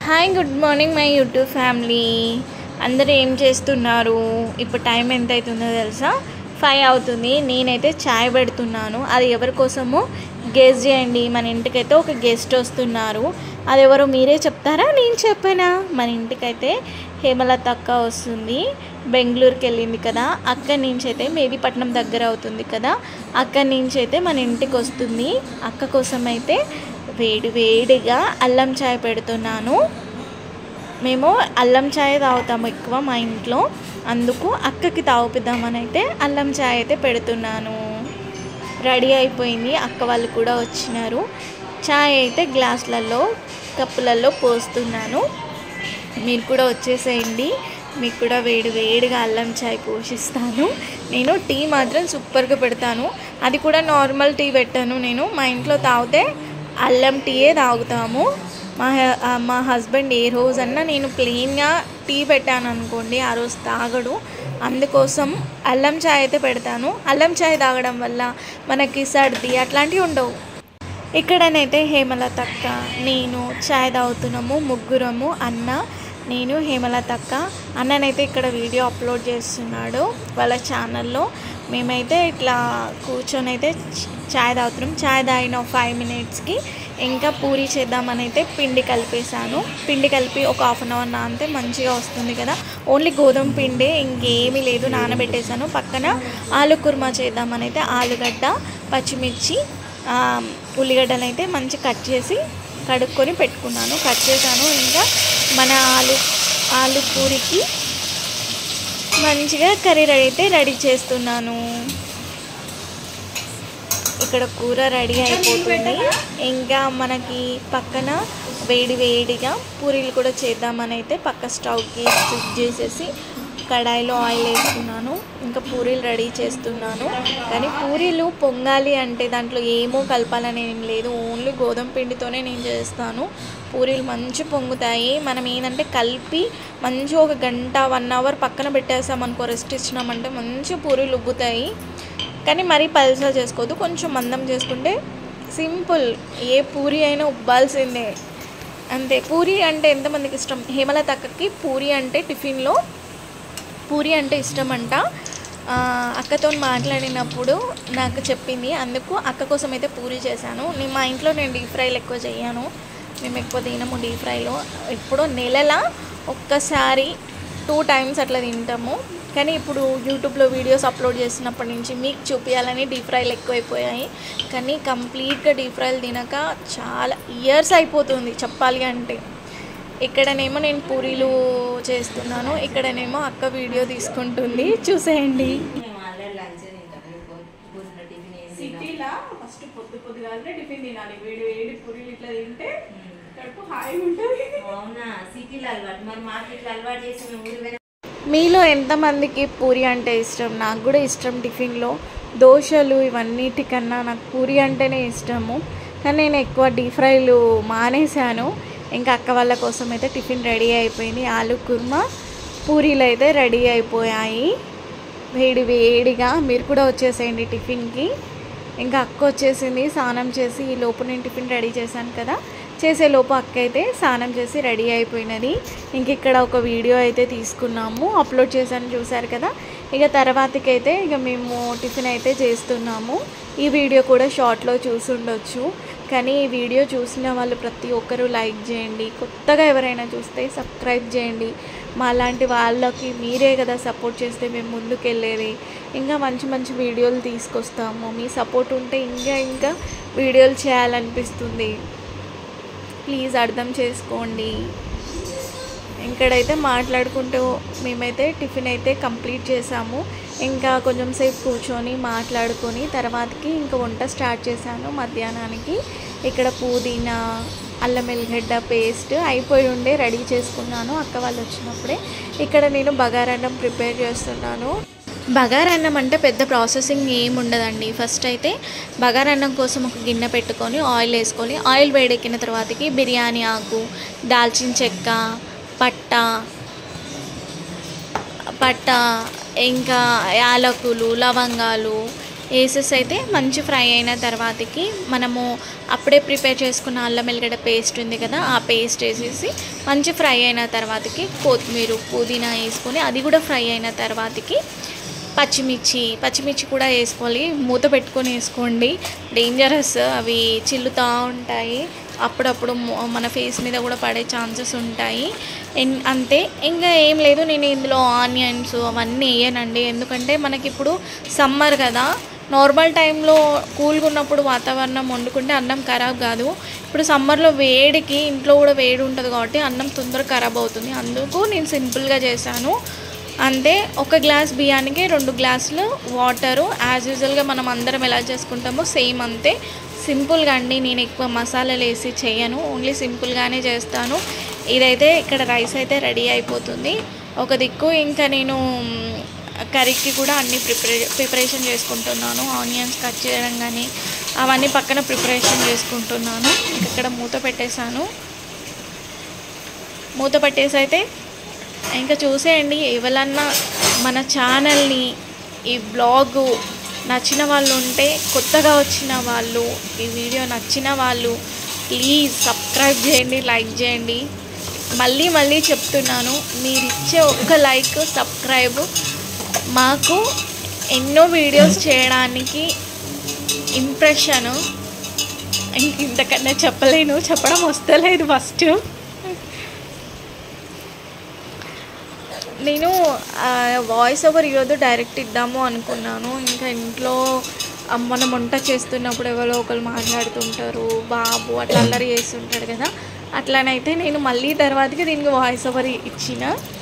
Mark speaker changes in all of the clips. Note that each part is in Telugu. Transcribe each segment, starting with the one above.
Speaker 1: Hi good morning my YouTube family అందరూ ఏం చేస్తున్నారు ఇప్పుడు టైం ఎంత అవుతుందో తెలుసా ఫైవ్ అవుతుంది నేనైతే చాయ్ పెడుతున్నాను అది ఎవరి కోసమో గెస్ట్ చేయండి మన ఇంటికైతే ఒక గెస్ట్ వస్తున్నారు అది ఎవరో మీరే చెప్తారా నేను చెప్పానా మన ఇంటికైతే హేమలత అక్క వస్తుంది బెంగళూరుకి వెళ్ళింది కదా అక్కడి నుంచి అయితే మేబీపట్నం దగ్గర అవుతుంది కదా అక్కడి నుంచి అయితే మన ఇంటికి వస్తుంది అక్క కోసం అయితే వేడి వేడిగా అల్లం చాయ్ పెడుతున్నాను మేము అల్లం చాయ్ తాగుతాము ఎక్కువ మా ఇంట్లో అందుకు అక్కకి తాగుపిద్దామని అయితే అల్లం చాయ్ అయితే పెడుతున్నాను రెడీ అయిపోయింది అక్క వాళ్ళు కూడా వచ్చినారు చాయ్ అయితే గ్లాసులలో కప్పులలో పోస్తున్నాను మీరు కూడా వచ్చేసేయండి మీకు కూడా వేడి వేడిగా అల్లం చాయ్ పోషిస్తాను నేను టీ మాత్రం సూపర్గా పెడతాను అది కూడా నార్మల్ టీ పెట్టాను నేను మా ఇంట్లో తాగితే అల్లం టీయే తాగుతాము మా హ- ఆ, మా హస్బెండ్ ఏ రోజన్నా నేను ప్లెయిన్గా టీ పెట్టాను అనుకోండి ఆ రోజు తాగడు అందుకోసం అల్లం చాయ్ అయితే పెడతాను అల్లం చాయ్ తాగడం వల్ల మనకి సర్ది అట్లాంటివి ఉండవు ఇక్కడనైతే హేమలత అక్క నేను చాయ్ తాగుతున్నాము ముగ్గురము అన్న నేను హేమలత అక్క అన్ననైతే ఇక్కడ వీడియో అప్లోడ్ చేస్తున్నాడు వాళ్ళ ఛానల్లో మేమైతే ఇట్లా కూర్చొని అయితే చ- చాయ్ తాగుతున్నాం చాయ్ తాగిన ఫైవ్ మినిట్స్కి ఇంకా పూరి చేద్దామని అయితే పిండి కలిపేశాను పిండి కలిపి ఒక హాఫ్ అన్ అవర్ నానితే మంచిగా వస్తుంది కదా ఓన్లీ గోధుమ పిండి ఇంకేమీ లేదు నానబెట్టేశాను పక్కన ఆలు కుర్మా చేద్దామని అయితే ఆలుగడ్డ పచ్చిమిర్చి ఆ, ఉల్లిగడ్డలు అయితే మంచి కట్ చేసి కడుక్కొని పెట్టుకున్నాను కట్ చేశాను ఇంకా మన ఆలు ఆలు పూరికి మంచిగా కర్రీ రెడీ అయితే రెడీ చేస్తున్నాను ఇక్కడ కూర రెడీ అయిపోతుంది ఇంకా మనకి పక్కన వేడి వేడిగా పూరీలు కూడా చేద్దామని అయితే పక్క స్టవ్కి స్విచ్ చేసేసి కడాయిలో ఆయిల్ వేస్తున్నాను ఇంకా పూరీలు రెడీ చేస్తున్నాను కానీ పూరీలు పొంగాలి అంటే దాంట్లో ఏమో కలపాలని ఏం లేదు ఓన్లీ గోధుమ పిండితోనే నేను చేస్తాను పూరీలు మంచి పొంగుతాయి మనం ఏంటంటే కలిపి మంచి ఒక గంట వన్ అవర్ పక్కన పెట్టేసామనుకో రెస్ట్ ఇచ్చినామంటే మంచి పూరీలు ఉబ్బుతాయి కానీ మరీ పల్సా చేసుకోవద్దు కొంచెం మందం చేసుకుంటే సింపుల్ ఏ పూరి అయినా ఉబ్బాల్సిందే అంతే పూరి అంటే ఎంతమందికి ఇష్టం హేమలత అక్కకి పూరి అంటే టిఫిన్లో పూరి అంటే ఇష్టం అంట ఆ, అక్కతో మాట్లాడినప్పుడు నాకు చెప్పింది అందుకు అక్క కోసం అయితే పూరి చేశాను నేను మా ఇంట్లో నేను డీప్ ఫ్రైలు ఎక్కువ చేయను మేము ఎక్కువ తినము డీప్ ఫ్రైలో ఎప్పుడో నెలలా ఒక్కసారి టూ టైమ్స్ అట్లా తింటాము కానీ ఇప్పుడు యూట్యూబ్లో వీడియోస్ అప్లోడ్ చేసినప్పటి నుంచి మీకు చూపించాలని డీప్ ఫ్రైలు ఎక్కువైపోయాయి కానీ కంప్లీట్గా డీప్ ఫ్రైలు తినక చాలా ఇయర్స్ అయిపోతుంది చెప్పాలి అంటే ఇక్కడనేమో నేను పూరీలు చేస్తున్నాను ఇక్కడనేమో అక్క వీడియో తీసుకుంటుంది చూసేయండి
Speaker 2: మేము ఆల్రెడీ లంచ్ తింటాం మీరు పొ- పొద్దున్న టిఫిన్ ఏం తినాం?
Speaker 1: సిటీలో ఫస్ట్ పొద్దు పొద్దుగానే టిఫిన్ తినాలి వేడి వేడి పూరీలు ఇట్లా తింటే కడుపు హాయిగా ఉంటుంది
Speaker 2: అవునా సిటీలో అలవాటు మరి మాకు ఇట్లా అలవాటు చేసి మేము ఊరి పోయిన
Speaker 1: మీలో ఎంతమందికి పూరి అంటే ఇష్టం నాకు కూడా ఇష్టం టిఫిన్లో దోశలు ఇవన్నిటికన్నా నాకు పూరి అంటేనే ఇష్టము కానీ నేను ఎక్కువ డీప్ ఫ్రైలు మానేశాను ఇంకా అక్క వాళ్ళ కోసం అయితే టిఫిన్ రెడీ అయిపోయింది ఆలు కుర్మా పూరీలు అయితే రెడీ అయిపోయాయి వేడి వేడిగా మీరు కూడా వచ్చేసేయండి టిఫిన్కి ఇంకా అక్క వచ్చేసింది స్నానం చేసి ఈ లోపు నేను టిఫిన్ రెడీ చేశాను కదా చేసే లోపు అక్క అయితే స్నానం చేసి రెడీ అయిపోయినది ఇంక ఇక్కడ ఒక వీడియో అయితే తీసుకున్నాము అప్లోడ్ చేశాను చూసారు కదా ఇక తర్వాతకి అయితే ఇక మేము టిఫిన్ అయితే చేస్తున్నాము ఈ వీడియో కూడా షార్ట్లో చూసుండొచ్చు కానీ ఈ వీడియో చూసిన వాళ్ళు ప్రతి ఒక్కరూ లైక్ చేయండి కొత్తగా ఎవరైనా చూస్తే సబ్స్క్రైబ్ చేయండి మా లాంటి వాళ్ళకి మీరే కదా సపోర్ట్ చేస్తే మేము ముందుకు వెళ్ళేది ఇంకా మంచి మంచి వీడియోలు తీసుకొస్తాము మీ సపోర్ట్ ఉంటే ఇంకా ఇంకా వీడియోలు చేయాలనిపిస్తుంది ప్లీజ్ అర్థం చేసుకోండి ఇక్కడైతే మాట్లాడుకుంటూ మేమైతే టిఫిన్ అయితే కంప్లీట్ చేసాము ఇంకా కొంచెం సేపు కూర్చొని మాట్లాడుకొని తర్వాతకి ఇంకా వంట స్టార్ట్ చేశాను మధ్యాహ్నానికి ఇక్కడ పుదీనా అల్లం ఎల్లిగడ్డ పేస్ట్ అయిపోయి ఉండే రెడీ చేసుకున్నాను అక్క వాళ్ళు వచ్చినప్పుడే ఇక్కడ నేను బగారన్నం ప్రిపేర్ చేస్తున్నాను బగారన్నం అంటే పెద్ద ప్రాసెసింగ్ ఏం ఉండదండి ఫస్ట్ అయితే బగారన్నం కోసం ఒక గిన్నె పెట్టుకొని ఆయిల్ వేసుకొని ఆయిల్ వేడెక్కిన తర్వాతకి బిర్యానీ ఆకు దాల్చిన చెక్క పట్ట పట్ట ఇంకా యాలకులు లవంగాలు వేసేసి అయితే మంచి ఫ్రై అయిన తర్వాతకి మనము అప్పుడే ప్రిపేర్ చేసుకున్న అల్లం వెల్లిగడ్డ పేస్ట్ ఉంది కదా ఆ పేస్ట్ వేసేసి మంచి ఫ్రై అయిన తర్వాతకి కొత్తిమీర పుదీనా వేసుకొని అది కూడా ఫ్రై అయిన తర్వాతకి పచ్చిమిర్చి పచ్చిమిర్చి కూడా వేసుకోవాలి మూత పెట్టుకొని వేసుకోండి డేంజరస్ అవి చిల్లుతూ ఉంటాయి అప్పుడప్పుడు మొ- మన ఫేస్ మీద కూడా పడే ఛాన్సెస్ ఉంటాయి ఎన్- అంతే ఇంకా ఏం లేదు నేను ఇందులో ఆనియన్స్ అవన్నీ వేయనండి ఎందుకంటే మనకి ఇప్పుడు సమ్మర్ కదా నార్మల్ టైంలో కూల్గా ఉన్నప్పుడు వాతావరణం వండుకుంటే అన్నం ఖరాబ్ కాదు ఇప్పుడు సమ్మర్లో వేడికి ఇంట్లో కూడా వేడి ఉంటుంది కాబట్టి అన్నం తొందరగా ఖరాబ్ అవుతుంది అందుకు నేను సింపుల్గా చేశాను అంతే ఒక గ్లాస్ బియ్యానికి రెండు గ్లాసులు వాటరు యాజ్ యూజువల్గా మనం అందరం ఎలా చేసుకుంటామో సేమ్ అంతే సింపుల్గా అండి నేను ఎక్కువ మసాలాలు వేసి చేయను ఓన్లీ సింపుల్గానే చేస్తాను ఇదైతే ఇక్కడ రైస్ అయితే రెడీ అయిపోతుంది ఒక దిక్కు ఇంకా నేను మ్, కర్రీకి కూడా అన్ని ప్రిపరే ప్రిపరేషన్ చేసుకుంటున్నాను ఆనియన్స్ కట్ చేయడం కానీ అవన్నీ పక్కన ప్రిపరేషన్ చేసుకుంటున్నాను ఇంక ఇక్కడ మూత పెట్టేశాను మూత పెట్టేసి అయితే ఇంకా చూసేయండి ఎవరన్నా మన ఛానల్ని ఈ బ్లాగు నచ్చిన వాళ్ళు ఉంటే కొత్తగా వచ్చిన వాళ్ళు ఈ వీడియో నచ్చిన వాళ్ళు ప్లీజ్ సబ్స్క్రైబ్ చేయండి లైక్ చేయండి మళ్ళీ మళ్ళీ చెప్తున్నాను మీరు ఇచ్చే ఒక్క లైక్ సబ్స్క్రైబ్ మాకు ఎన్నో వీడియోస్ చేయడానికి ఇంప్రెషను ఇంక ఇంతకన్నా చెప్పలేను చెప్పడం వస్తలేదు ఫస్ట్ నేను వాయిస్ ఓవర్ ఇవ్వదు డైరెక్ట్ ఇద్దాము అనుకున్నాను ఇంకా ఇంట్లో ఆ, మనం వంట చేస్తున్నప్పుడు ఎవరో ఒకరు మాట్లాడుతుంటారు బాబు అట్లా అల్లరి చేస్తుంటాడు కదా అట్లానైతే నేను మళ్ళీ తర్వాతకి దీనికి వాయిస్ ఓవర్ ఇచ్చిన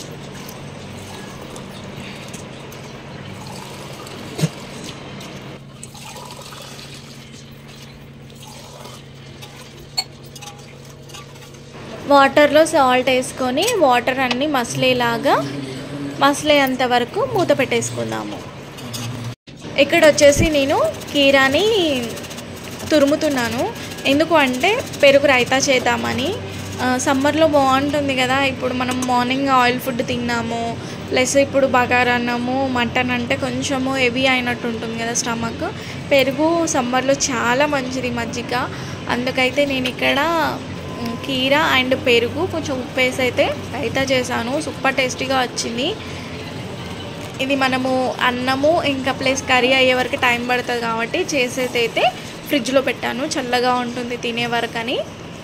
Speaker 1: వాటర్లో సాల్ట్ వేసుకొని వాటర్ అన్నీ మసలేలాగా మసలేంత వరకు మూత పెట్టేసుకుందాము ఇక్కడ వచ్చేసి నేను కీరాని తురుముతున్నాను ఎందుకు అంటే పెరుగు రైతా చేద్దామని ఆ, సమ్మర్లో బాగుంటుంది కదా ఇప్పుడు మనం మార్నింగ్ ఆయిల్ ఫుడ్ తిన్నాము ప్లస్ ఇప్పుడు బగారా అన్నము మటన్ అంటే కొంచెము హెవీ అయినట్టు ఉంటుంది కదా స్టమక్ పెరుగు సమ్మర్లో చాలా మంచిది మజ్జిగ అందుకైతే నేను ఇక్కడ మ్, కీరా అండ్ పెరుగు కొంచెం ఉప్పు వేసి అయితే రైతా చేశాను సూపర్ టేస్టీగా వచ్చింది ఇది మనము అన్నము ఇంకా ప్లస్ కర్రీ అయ్యే వరకు టైం పడుతుంది కాబట్టి చేసేది అయితే ఫ్రిడ్జ్లో పెట్టాను చల్లగా ఉంటుంది తినే వరకు అని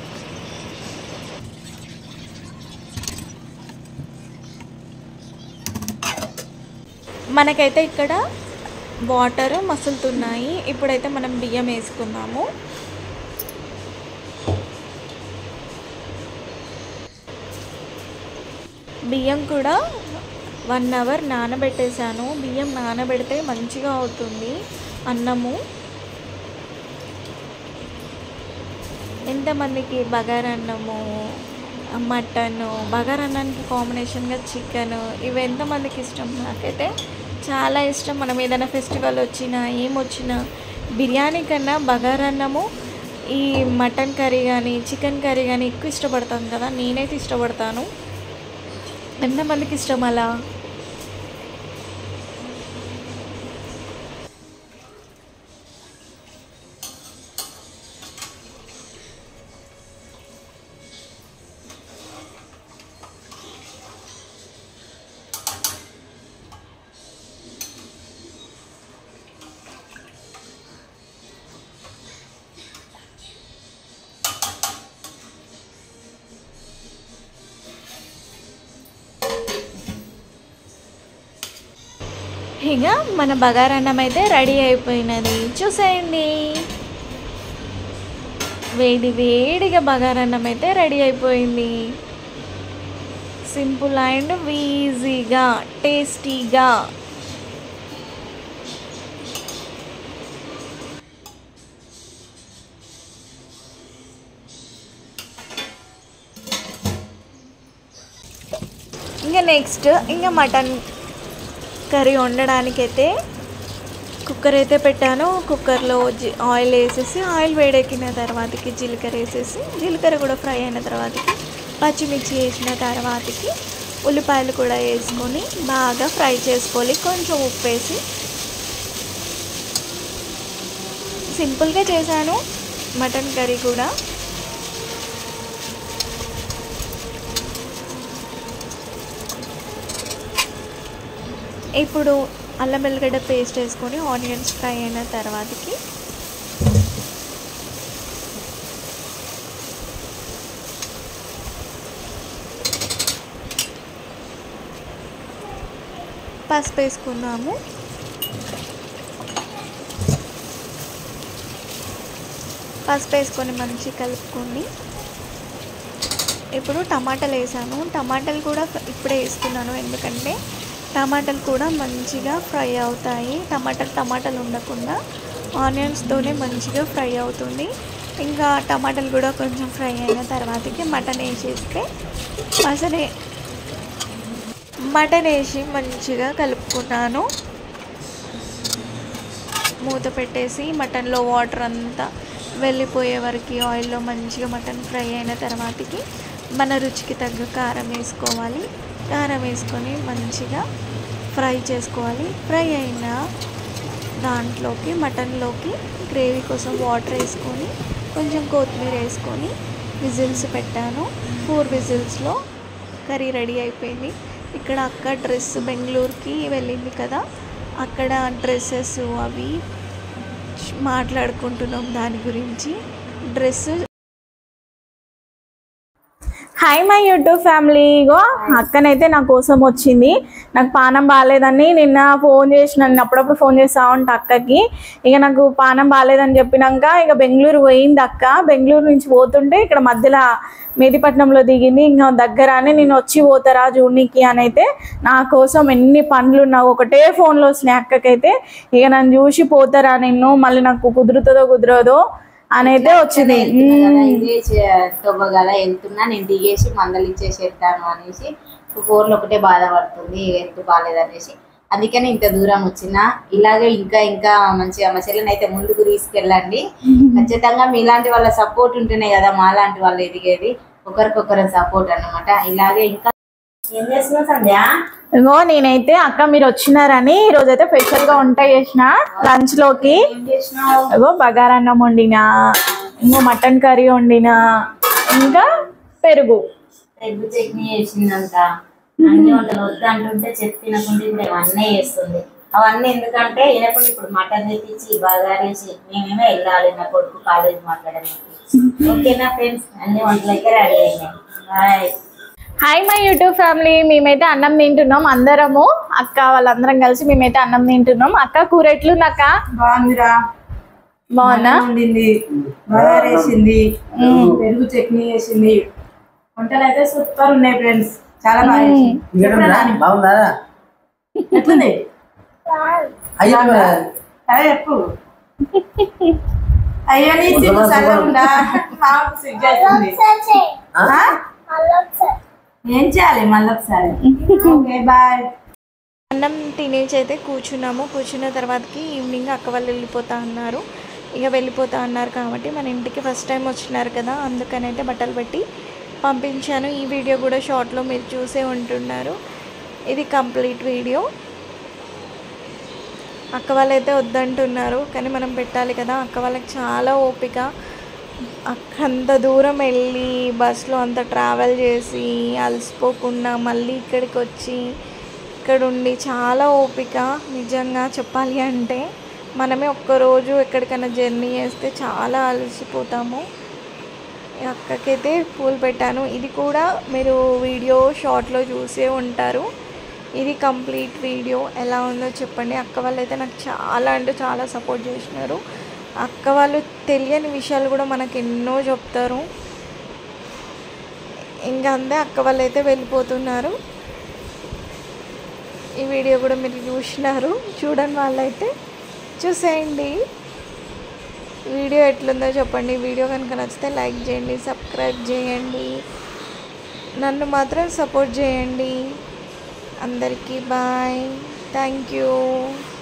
Speaker 1: మనకైతే ఇక్కడ వాటర్ మసులుతున్నాయి ఇప్పుడైతే మనం బియ్యం వేసుకుందాము బియ్యం కూడా వన్ అవర్ నానబెట్టేశాను బియ్యం నానబెడితే మంచిగా అవుతుంది అన్నము ఎంతమందికి బగారా అన్నము మటన్ బగారా అన్నానికి కాంబినేషన్గా చికెన్ ఇవి ఎంతమందికి ఇష్టం నాకైతే చాలా ఇష్టం మనం ఏదైనా ఫెస్టివల్ వచ్చినా ఏం వచ్చినా బిర్యానీ కన్నా బగారా అన్నము ఈ మటన్ కర్రీ కానీ చికెన్ కర్రీ కానీ ఎక్కువ ఇష్టపడతాం కదా నేనైతే ఇష్టపడతాను ఎంతమందికి ఇష్టం అలా ఇక మన బగారన్నం అయితే రెడీ అయిపోయినది చూసేయండి వేడి వేడిగా బగారన్నం అయితే రెడీ అయిపోయింది సింపుల్ అండ్ ఈజీగా టేస్టీగా ఇంకా నెక్స్ట్ ఇంకా మటన్ కర్రీ వండడానికైతే కుక్కర్ అయితే పెట్టాను కుక్కర్లో జి ఆయిల్ వేసేసి ఆయిల్ వేడెక్కిన తర్వాతకి జీలకర్ర వేసేసి జీలకర్ర కూడా ఫ్రై అయిన తర్వాతకి పచ్చిమిర్చి వేసిన తర్వాతకి ఉల్లిపాయలు కూడా వేసుకొని బాగా ఫ్రై చేసుకోవాలి కొంచెం ఉప్పు వేసి సింపుల్గా చేశాను మటన్ కర్రీ కూడా ఇప్పుడు అల్లం వెల్లిగడ్డ పేస్ట్ వేసుకొని ఆనియన్స్ ఫ్రై అయిన తర్వాతకి పసుపు వేసుకుందాము పసుపు వేసుకొని మంచి కలుపుకొని ఇప్పుడు టమాటాలు వేసాను టమాటాలు కూడా ఇప్పుడే వేస్తున్నాను ఎందుకంటే టమాటాలు కూడా మంచిగా ఫ్రై అవుతాయి టమాటాలు టమాటాలు ఉండకుండా ఆనియన్స్తోనే మంచిగా ఫ్రై అవుతుంది ఇంకా టమాటాలు కూడా కొంచెం ఫ్రై అయిన తర్వాతకి మటన్ వేసేస్తే అసలే మటన్ వేసి మంచిగా కలుపుకున్నాను మూత పెట్టేసి మటన్లో వాటర్ అంతా వెళ్ళిపోయే వరకు ఆయిల్లో మంచిగా మటన్ ఫ్రై అయిన తర్వాతకి మన రుచికి తగ్గ కారం వేసుకోవాలి కారం వేసుకొని మంచిగా ఫ్రై చేసుకోవాలి ఫ్రై అయిన దాంట్లోకి మటన్లోకి గ్రేవీ కోసం వాటర్ వేసుకొని కొంచెం కొత్తిమీర వేసుకొని విజిల్స్ పెట్టాను ఫోర్ విజిల్స్లో కర్రీ రెడీ అయిపోయింది ఇక్కడ అక్క డ్రెస్ బెంగళూరుకి వెళ్ళింది కదా అక్కడ డ్రెస్సెస్ అవి మాట్లాడుకుంటున్నాం దాని గురించి dress hi my YouTube family ఇగో అక్కనైతే నా కోసం వచ్చింది నాకు పానం బాగాలేదని నిన్న ఫోన్ చేసిన నేను అప్పుడప్పుడు ఫోన్ చేస్తా ఉంటా అక్కకి ఇక నాకు పానం బాగాలేదని చెప్పినాక ఇక బెంగళూరు పోయింది అక్క బెంగళూరు నుంచి పోతుంటే ఇక్కడ మధ్యలో మేదిపట్నంలో దిగింది ఇంకా దగ్గర అని నేను వచ్చి పోతారా జూనికి అని అయితే నా కోసం ఎన్ని పనులు ఉన్నాయి ఒకటే ఫోన్లో వచ్చినాయి అక్కకైతే ఇక నన్ను చూసి పోతారా నిన్ను మళ్ళీ నాకు కుదురుతుందో కుదరదో అని అయితే వచ్చింది మ్మ్.
Speaker 2: ఇదే తొవ్వగల వెళ్తున్నా నేను దిగేసి మందలు ఇచ్చేసేస్తాను అనేసి ఫోన్లో ఒకటే బాధపడుతుంది హెల్త్ బాగాలేదనేసి అందుకని ఇంత దూరం వచ్చిన ఇలాగే ఇంకా ఇంకా మంచిగా మా చెల్లెని అయితే ముందుకు తీసుకెళ్ళండి ఖచ్చితంగా మీలాంటి వాళ్ళ సపోర్ట్ ఉంటేనే కదా మాలాంటి వాళ్ళు ఎదిగేది ఒకరికొకరు సపోర్ట్ అన్నమాట ఇలాగే ఇంకా ఏం చేస్తున్నావు సంధ్య
Speaker 1: ఇగో నేనైతే అక్క మీరు వచ్చినారని ఈరోజు అయితే స్పెషల్ గా వంట చేసిన లంచ్ లోకి
Speaker 2: ఏం చేసినావు
Speaker 1: ఇగో బగారన్నం వండిన ఇంకో మటన్ కర్రీ వండిన ఇంకా పెరుగు
Speaker 2: ఎగ్గు చట్నీ చేసిందంట అన్ని వంటలు వద్దు అంటుంటే చెప్పి తినకుండా ఇప్పుడు ఇవన్నీ చేస్తుంది అవన్నీ ఎందుకంటే వినకుండా ఇప్పుడు మటన్ తెప్పించి బాగా వేసి మేమేమో వెళ్ళాలి నా కొడుకు కాలేజ్ మాట్లాడడానికి ఓకేనా ఫ్రెండ్స్ అన్ని వంటలు అయితే రెడీ అయినాయి bye
Speaker 1: hi my YouTube family మేమైతే అన్నం తింటున్నాం అందరము అక్క వాళ్ళందరం కలిసి మేమైతే అన్నం తింటున్నాం అక్క కూర ఎట్లుంది అక్క
Speaker 3: బాగుందిరా
Speaker 1: బాగుందా
Speaker 3: వండింది బాగా వేసింది పెరుగు చట్నీ వేసింది వంటలు అయితే సూపర్ ఉన్నాయి ఫ్రెండ్స్ చాలా బాగా చేసింది.
Speaker 4: ఇంకేంటమ్మా? బాగుందా
Speaker 3: ఎట్లుంది
Speaker 4: అయ్యో
Speaker 3: అదే చెప్పు అయ్యో నీ సిగ్గు చల్లకుండా మాకు సిగ్గు అవుతుంది. ఆ? ఏం చేయాలి మళ్ళీ ఒకసారి ఓకే బాయ్
Speaker 1: అన్నం తినేసి అయితే కూర్చున్నాము కూర్చున్న తర్వాతకి ఈవినింగ్ అక్క వాళ్ళు వెళ్ళిపోతా అన్నారు ఇక వెళ్ళిపోతా అన్నారు కాబట్టి మన ఇంటికి ఫస్ట్ టైం వచ్చినారు కదా అందుకని అయితే బట్టలు పెట్టి పంపించాను ఈ వీడియో కూడా షార్ట్లో మీరు చూసే ఉంటున్నారు ఇది కంప్లీట్ వీడియో అక్క వాళ్ళైతే వద్దంటున్నారు కానీ మనం పెట్టాలి కదా అక్క వాళ్ళకి చాలా ఓపిక అక్క అంత దూరం వెళ్ళి బస్సులో అంత ట్రావెల్ చేసి అలసిపోకుండా మళ్ళీ ఇక్కడికి వచ్చి ఇక్కడ ఉండి చాలా ఓపిక నిజంగా చెప్పాలి అంటే మనమే ఒక్కరోజు ఎక్కడికైనా జర్నీ చేస్తే చాలా అలసిపోతాము ఈ అక్కకైతే పూలు పెట్టాను ఇది కూడా మీరు వీడియో షార్ట్లో చూసే ఉంటారు ఇది కంప్లీట్ వీడియో ఎలా ఉందో చెప్పండి అక్క వాళ్ళు అయితే నాకు చాలా అంటే చాలా సపోర్ట్ చేసినారు అక్క వాళ్ళు తెలియని విషయాలు కూడా మనకు ఎన్నో చెప్తారు ఇంకా అంతే అక్క వాళ్ళు అయితే వెళ్ళిపోతున్నారు ఈ వీడియో కూడా మీరు చూసినారు చూడని వాళ్ళైతే చూసేయండి వీడియో ఎట్లుందో చెప్పండి వీడియో కనుక నచ్చితే లైక్ చేయండి సబ్స్క్రైబ్ చేయండి నన్ను మాత్రం సపోర్ట్ చేయండి అందరికీ బాయ్ థ్యాంక్ యూ